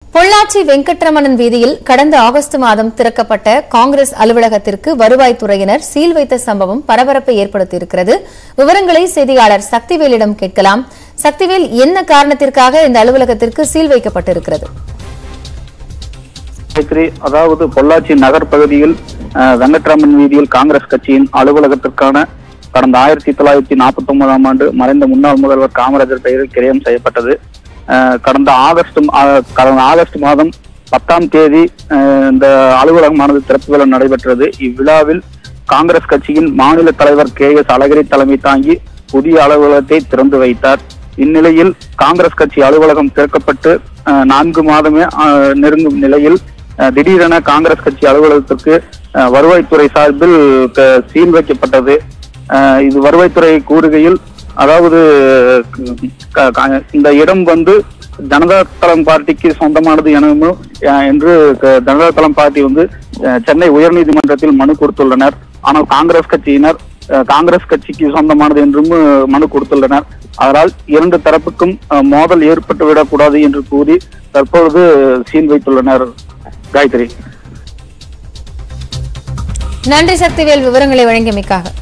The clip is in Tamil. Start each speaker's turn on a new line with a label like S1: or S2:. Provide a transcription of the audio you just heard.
S1: பொள்ளாச்சி வெங்கட்ரமணன் வீதியில் கடந்த ஆகஸ்ட் மாதம் திறக்கப்பட்ட காங்கிரஸ் அலுவலகத்திற்கு வருவாய்த்துறையினர் சீல் வைத்த சம்பவம் பரபரப்பை ஏற்படுத்தியிருக்கிறது விவரங்களை செய்தியாளர் சக்திவேலிடம் கேட்கலாம் சக்திவேல் என்ன காரணத்திற்காக இந்த அலுவலகத்திற்கு சீல் வைக்கப்பட்டிருக்கிறது
S2: காயத்ரி அதாவது பொள்ளாச்சி நகர் பகுதியில் அஹ், வெங்கட்ராமன் வீதியில் காங்கிரஸ் கட்சியின் அலுவலகத்திற்கான கடந்த ஆயிரத்தி தொள்ளாயிரத்தி நாற்பத்தி ஒன்பதாம் ஆண்டு மறைந்த முன்னாள் முதல்வர் காமராஜர் பெயரில் கிரயம் செய்யப்பட்டது அஹ், கடந்த ஆகஸ்ட் மா- அஹ், கடந்த ஆகஸ்ட் மாதம் பத்தாம் தேதி அஹ், இந்த அலுவலகமானது திறப்பு விழா நடைபெற்றது இவ்விழாவில் காங்கிரஸ் கட்சியின் மாநில தலைவர் கே எஸ் அழகிரி தலைமை தாங்கி புதிய அலுவலகத்தை திறந்து வைத்தார் இந்நிலையில் காங்கிரஸ் கட்சி அலுவலகம் திறக்கப்பட்டு அஹ், நான்கு மாதமே அஹ், நெருங்கும் நிலையில் அஹ், திடீரென காங்கிரஸ் கட்சி அலுவலகத்திற்கு அஹ், வருவாய்த்துறை சார்பில் க- சீல் வைக்கப்பட்டது அஹ், இது வருவாய்த்துறை கூறுகையில் அதாவது க- க- இந்த இடம் வந்து ஜனதா தளம் பார்ட்டிக்கு சொந்தமானது எனவும் அஹ், என்று க- ஜனதா தளம் பார்ட்டி வந்து அஹ், சென்னை உயர்நீதிமன்றத்தில் மனு கொடுத்துள்ளனர் ஆனால் காங்கிரஸ் கட்சியினர் அஹ், காங்கிரஸ் கட்சிக்கு சொந்தமானது என்றும் அஹ், மனு கொடுத்துள்ளனர் அதனால் இரண்டு தரப்புக்கும் அஹ், மோதல் ஏற்பட்டு விடக்கூடாது என்று கூறி தற்பொழுது சீல் வைத்துள்ளனர் காயத்ரி
S1: நன்றி சக்திவேல் விவரங்களை வழங்கியமைக்காக